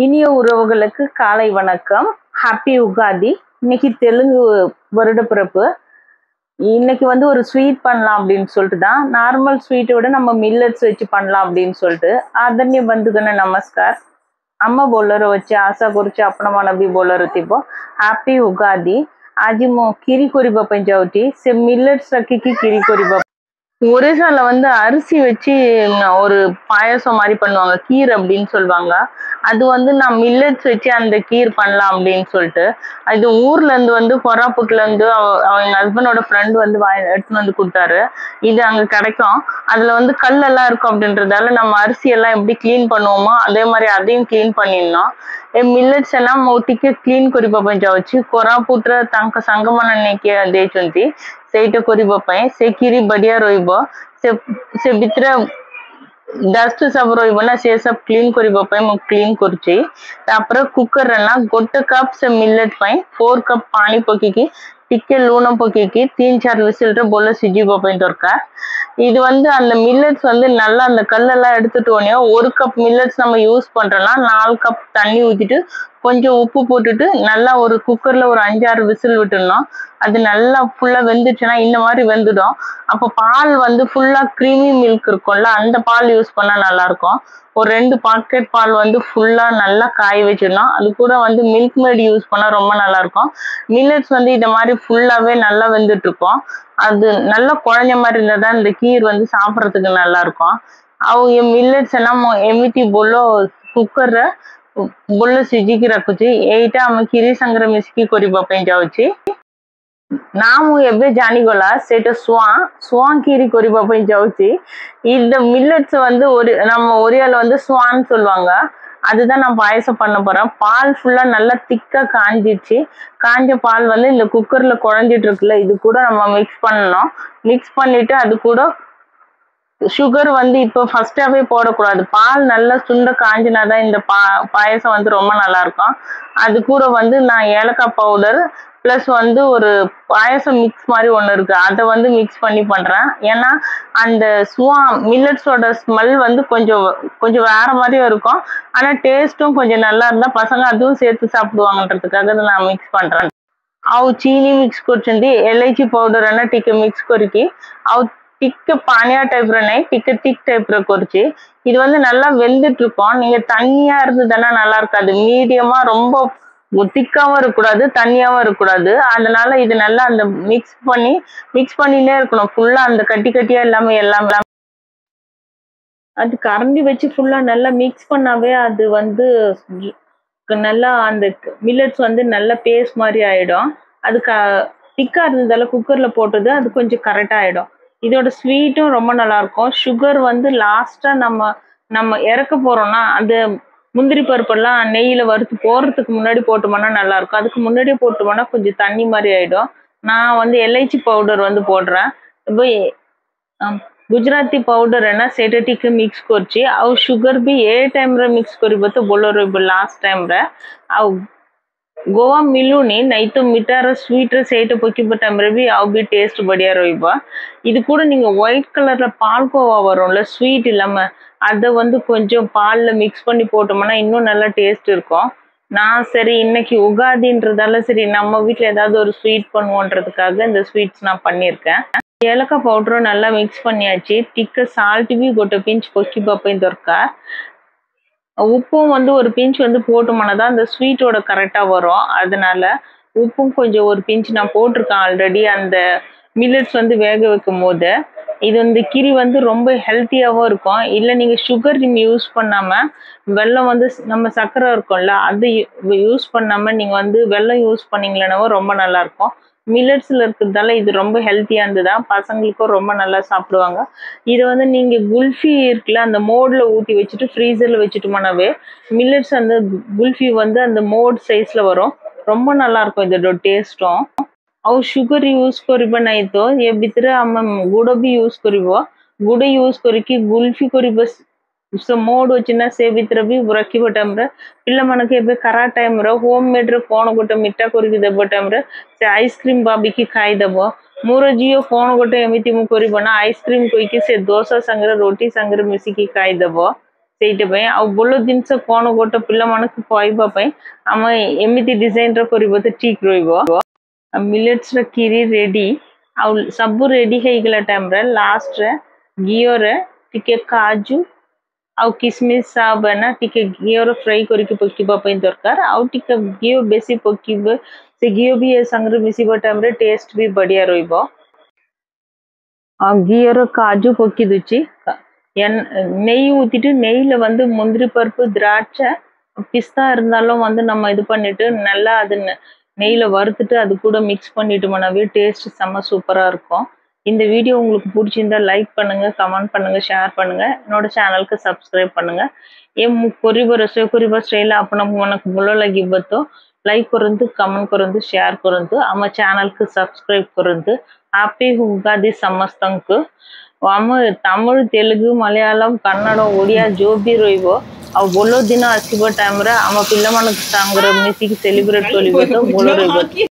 இனிய உறவுகளுக்கு காலை வணக்கம் ஹாப்பி உகாதி இன்னைக்கு தெலுங்கு வருடப்பிறப்பு இன்னைக்கு வந்து ஒரு ஸ்வீட் பண்ணலாம் அப்படின்னு சொல்லிட்டு தான் நார்மல் ஸ்வீட்டை விட நம்ம மில்லட்ஸ் வச்சு பண்ணலாம் அப்படின்னு சொல்லிட்டு ఆదరణీయ బంధుగణ నమస్కార్ అమ్మ బోలరు వచ్చి ఆశా గురించి అప్పనమా నబీ బోలరు తిపో హ్యాపీ ఉగాది ଆଜି ମୁଁ କ୍ଷୀରି କରିବା ପାଇଁ ଯାଉଛି ସେ ମିଲେଟ୍ସ ରଖିକି କ୍ଷୀରି କରିବା ஒரிசால வந்து அரிசி வச்சு ந- ஒரு பாயாசம் மாதிரி பண்ணுவாங்க கீர் அப்படின்னு சொல்லுவாங்க அது வந்து நான் மில்லட்ஸ் வச்சு அந்த கீர் பண்ணலாம் அப்படின்னு சொல்லிட்டு இது ஊர்ல இருந்து வந்து கொராப்புட்ல இருந்து அவ- அவ எங்க ஹஸ்பண்டோட ஃப்ரெண்ட் வந்து வாங்கி எடுத்துன்னு வந்து கொடுத்தாரு இது அங்க கிடைக்கும் அதுல வந்து கல் எல்லாம் இருக்கும் அப்படின்றதால நம்ம அரிசி எல்லாம் எப்படி க்ளீன் பண்ணுவோமோ அதே மாதிரி அதையும் க்ளீன் பண்ணிடணும் ଏ ମିଲେଟ୍ସ ହେଲା ମୁଁ ଟିକେ କ୍ଲିନ୍ କରିବା ପାଇଁ ଯାଉଛି କୋରାପୁଟରେ ତାଙ୍କ ସାଙ୍ଗମାନେ ନେଇକି ଦେଇଛନ୍ତି ସେଇଟା କରିବା ପାଇଁ ସେ କ୍ଷୀରି ବଢିଆ ରହିବ ସେ ସେ ଭିତରେ ଡଷ୍ଟ ସବୁ ରହିବ ନା ସେ ସବୁ କ୍ଲିନ୍ କରିବା ପାଇଁ ମୁଁ କ୍ଲିନ୍ କରୁଛି ତାପରେ କୁକରରେ ନା ଗୋଟେ କପ୍ ସେ ମିଲେଟ୍ ପାଇଁ ଫୋର୍ କପ୍ ପାଣି ପକେଇକି ଟିକେ ଲୁଣ ପକେଇକି ତିନି ଚାରି விசில்ରେ போல சிஜிப ପାଇଁ ଦରକାର இது வந்து அந்த மில்லட்ஸ் வந்து நல்லா அந்த கல்லெல்லாம் எடுத்துட்டு உடனே ஒரு கப் மில்லட்ஸ் நம்ம யூஸ் பண்றோம்னா நாலு கப் தண்ணி ஊத்திட்டு கொஞ்சம் உப்பு போட்டுட்டு நல்லா ஒரு குக்கர்ல ஒரு அஞ்சாறு விசில் விட்டுடணும் அது நல்லா ஃபுல்லா வெந்துச்சுன்னா இந்த மாதிரி வெந்துடும் அப்போ பால் வந்து ஃபுல்லா க்ரீமி மில்க் இருக்கும்ல அந்த பால் யூஸ் பண்ணா நல்லா இருக்கும் ஒரு ரெண்டு பாக்கெட் பால் வந்து ஃபுல்லா நல்லா காய வச்சிடணும் அது கூட வந்து மில்க் மேட் யூஸ் பண்ணா ரொம்ப நல்லா இருக்கும் மில்லட்ஸ் வந்து இந்த மாதிரி ஃபுல்லாவே நல்லா வெந்துட்டு இருக்கும் அது நல்லா குழஞ்ச மாதிரி இருந்தால் தான் இந்த கீர் வந்து சாப்பிட்றதுக்கு நல்லா இருக்கும் ଆଉ ଏ ମିଲେଟ୍ସ ହେଲା ମୁଁ ଏମିତି ବୋଲ କୁକରରେ ବୋଲ ସିଝିକି ରଖୁଛି ଏଇଟା ଆମେ କ୍ଷୀରି ସାଙ୍ଗରେ ମିଶିକି କରିବା ପାଇଁ ଯାଉଛି ନା ମୁଁ ଏବେ ଜାଣିଗଲା ସେଇଟା சுவா சுவான் கீரி କରିବା ପାଇଁ ଯାଉଛି இந்த மில்லட்ஸ் வந்து ஒரு நம்ம ஒரியால வந்து சுவான்னு சொல்லுவாங்க அதுதான் நான் பாயசம் பண்ண போறேன் பால் ஃபுல்லா நல்லா திக்கா காஞ்சிடுச்சு காஞ்ச பால் வந்து இந்த குக்கர்ல குழஞ்சிட்டு இருக்குல்ல இது கூட நம்ம மிக்ஸ் பண்ணணும் மிக்ஸ் பண்ணிட்டு அது கூட சுகர் வந்து இப்போ ஃபர்ஸ்டாவே போடக்கூடாது பால் நல்லா சுண்ட காஞ்சினா தான் இந்த பா பாயசம் வந்து ரொம்ப நல்லா இருக்கும் அது கூட வந்து நான் ஏலக்காய் பவுடர் ப்ளஸ் வந்து ஒரு பாயசம் மிக்ஸ் மாதிரி ஒன்று இருக்கு அதை வந்து மிக்ஸ் பண்ணி பண்றேன் ஏன்னா அந்த சுவா மில்லட்ஸோட ஸ்மெல் வந்து கொஞ்சம் கொஞ்சம் வேற மாதிரியும் இருக்கும் ஆனால் டேஸ்ட்டும் கொஞ்சம் நல்லா இருந்தால் பசங்க அதுவும் சேர்த்து சாப்பிடுவாங்கன்றதுக்காக அதை நான் மிக்ஸ் பண்றேன் ଆଉ ଚିନି ମିକ୍ସ କରୁଛନ୍ତି ଏଲାଇଚି ପାଉଡର ନା ଟିକେ ମିକ୍ସ କରିକି ଆଉ ଟିକେ ପାଣିଆ டைப்ல ନାହିଁ ଟିକେ திக் டைப்ல କରୁଛି இது வந்து நல்லா வெந்துட்டு இருக்கும் நீங்க தண்ணியா இருந்ததுன்னா நல்லா இருக்காது மீடியமா ரொம்ப திக்காவும் இருக்கக்கூடாது தண்ணியாவும் இருக்கக்கூடாது அதனால இது நல்லா அந்த மிக்ஸ் பண்ணி மிக்ஸ் பண்ணினே இருக்கணும் ஃபுல்லா அந்த கட்டி கட்டியா இல்லாம எல்லாம் அது கரண்டி வச்சு ஃபுல்லா நல்லா மிக்ஸ் பண்ணாவே அது வந்து நல்லா அந்த மில்லட்ஸ் வந்து நல்ல பேஸ்ட் மாதிரி ஆயிடும் அது க திக்கா இருந்ததால குக்கர்ல போட்டது அது கொஞ்சம் கரெக்ட் ஆயிடும் இதோட ஸ்வீட்டும் ரொம்ப நல்லா இருக்கும் சுகர் வந்து லாஸ்டா நம்ம நம்ம இறக்க போறோம்னா அந்த முந்திரி பருப்பெல்லாம் நெய்யில வறுத்து போடுறதுக்கு முன்னாடி போட்டோம்னா நல்லா இருக்கும் அதுக்கு முன்னாடியே போட்டோம்னா கொஞ்சம் தண்ணி மாதிரி ஆயிடும் நான் வந்து எல்ஐச்சி பவுடர் வந்து போடுறேன் இப்போ ଆମ୍, ଗୁଜୁରାତି ପାଉଡର ନା ସେଇଟା ଟିକେ ମିକ୍ସ କରୁଛି ଆଉ ସୁଗର ବି ଏ ଟାଇମ୍ରେ ମିକ୍ସ କରିବ ତ ଭଲ ରହିବ ଲାଷ୍ଟ ଟାଇମ୍ରେ ଆଉ ଗୋଆ ମିଳୁନି ନାଇଁ ତ ମିଠାର ସ୍ୱିଟ୍ର ସେଇଟା ପକେଇବା ଟାଇମ୍ରେ ବି ଆଉ ବି டேஸ்ட் ବଢିଆ ରହିବ இது கூட நீங்க ஒயிட் கலர்ல பால்கோவா வரும்ல ஸ்வீட் இல்லாம அதை வந்து கொஞ்சம் பால்ல மிக்ஸ் பண்ணி போட்டோம்னா இன்னும் நல்லா டேஸ்ட் இருக்கும் நான் சரி இன்னைக்கு உகாதின்றதால சரி நம்ம வீட்ல ஏதாவது ஒரு ஸ்வீட் பண்ணுவோன்றதுக்காக இந்த ஸ்வீட்ஸ் நான் பண்ணியிருக்கேன் ஏலக்காய் பவுடரும் நல்லா மிக்ஸ் பண்ணியாச்சு ଟିକେ சால்ட் ବି ଗୋଟେ ପିଞ୍ଚ ପକେଇବା ପାଇଁ ଦରକାର உப்பும் வந்து ஒரு பிஞ்ச் வந்து போட்டோம்னா தான் அந்த ஸ்வீட்டோட கரெக்டாக வரும் அதனால உப்பும் கொஞ்சம் ஒரு பிஞ்ச் நான் போட்டிருக்கேன் ஆல்ரெடி அந்த மில்லட்ஸ் வந்து வேக வைக்கும் போது இது வந்து கிரி வந்து ரொம்ப ஹெல்த்தியாகவும் இருக்கும் இல்லை நீங்கள் சுகர் நீங்கள் யூஸ் பண்ணாமல் வெல்லம் வந்து ஸ்- நம்ம சர்க்கரை இருக்கும்ல அது யூஸ் பண்ணாமல் நீங்கள் வந்து வெல்லம் யூஸ் பண்ணீங்களேனாவோ ரொம்ப நல்லா இருக்கும் மில்லட்ஸில் இருக்கிறதால இது ரொம்ப ஹெல்த்தியானது தான் பசங்களுக்கும் ரொம்ப நல்லா சாப்பிடுவாங்க இது வந்து நீங்கள் குல்ஃபி இருக்குல்ல அந்த மோடில் ஊற்றி வச்சுட்டு ஃப்ரீசரில் வச்சுட்டோம்னாவே மில்லட்ஸ் அந்த கு- குல்ஃபி வந்து அந்த மோட் சைஸில் வரும் ரொம்ப நல்லா இருக்கும் இதோட டேஸ்ட்டும் ଆଉ ସୁଗର ୟୁଜ୍ କରିବା ନାହିଁ ତ ଏ ଭିତରେ ଆମେ ଗୁଡ଼ ବି ୟୁଜ୍ କରିବ ଗୁଡ଼ ୟୁଜ୍ କରିକି ଗୁଲଫି କରିବ ସେ ମୋଡ୍ ଅଛି ନା ସେ ଭିତରେ ବି ରଖିବ ଟାଇମ୍ରେ ପିଲାମାନଙ୍କୁ ଏବେ ଖରା ଟାଇମ୍ରେ ହୋମ୍ ମେଡ୍ରେ କ'ଣ ଗୋଟେ ମିଠା କରିକି ଦେବ ଟାଇମ୍ରେ ସେ ଆଇସ୍କ୍ରିମ୍ ଭାବିକି ଖାଇଦେବ ମୋର ଝିଅ କ'ଣ ଗୋଟେ ଏମିତି ମୁଁ କରିବ ନା ଆଇସ୍କ୍ରିମ୍ କହିକି ସେ ଦୋସା ସାଙ୍ଗରେ ରୁଟି ସାଙ୍ଗରେ ମିଶିକି ଖାଇଦେବ ସେଇଟା ପାଇଁ ଆଉ ଭଲ ଜିନିଷ କଣ ଗୋଟେ ପିଲାମାନଙ୍କୁ କହିବା ପାଇଁ ଆମେ ଏମିତି ଡିଜାଇନର କରିବ ତ ଠିକ ରହିବ ଆଉ ମିଲେଟ୍ସର କ୍ଷୀରି ରେଡି ଆଉ ସବୁ ରେଡି ହେଇଗଲା ଟାଇମରେ ଲାଷ୍ଟରେ ଘିଅରେ ଟିକେ କାଜୁ ଆଉ କିସମିସ ଆଉ ବାନା ଟିକେ ଘିଅର ଫ୍ରାଇ କରିକି ପକେଇବା ପାଇଁ ଦରକାର ଆଉ ଟିକେ ଘିଅ ବେଶୀ ପକେଇବେ ସେ ଘିଅ ବି ଏ ସାଙ୍ଗରେ ମିଶିବା ଟାଇମରେ ଟେଷ୍ଟ ବି ବଢିଆ ରହିବ ଆଉ ଘିଅର காஜு பொக்கி துச்சு என் நெய் ஊற்றிட்டு நெய்யில் வந்து முந்திரி பருப்பு திராட்சை பிஸ்தா இருந்தாலும் வந்து நம்ம இது பண்ணிட்டு நல்லா அது நெ- நெய்யில் வறுத்துட்டு அது கூட மிக்ஸ் பண்ணிட்டோம்னாவே டேஸ்ட் செம்ம சூப்பராக இருக்கும் இந்த வீடியோ உங்களுக்கு பிடிச்சிருந்தா லைக் பண்ணுங்க கமெண்ட் பண்ணுங்க ஷேர் பண்ணுங்க என்னோட ଚ୍ୟାନେଲକୁ ସବସ୍କ୍ରାଇବ୍ பண்ணுங்க ଏ ମୁଁ କରିବ ରୋଷେଇ କରିବା ଷ୍ଟାଇଲ୍ ଆପଣମାନଙ୍କୁ ଭଲ ଲାଗିବ ତ ଲାଇକ୍ କରନ୍ତୁ କମେଣ୍ଟ କରନ୍ତୁ ସେୟାର କରନ୍ତୁ ଆମ ଚ୍ୟାନେଲକୁ ସବସ୍କ୍ରାଇବ୍ କରନ୍ତୁ ହାପି ଉଗାଦି ସମସ୍ତଙ୍କୁ ଆମ ତାମିଲ ତେଲୁଗୁ ମଲୟାଲମ କନ୍ନଡ଼ ଓଡ଼ିଆ ଯୋଉ ବି ରହିବ ଆଉ ଭଲ ଦିନ ଆସିବ ଟାଇମରେ ଆମ ପିଲାମାନଙ୍କ ସାଙ୍ଗରେ ମିଶିକି ସେଲିବ୍ରେଟ କରିବ ତ ଭଲ ରହିବ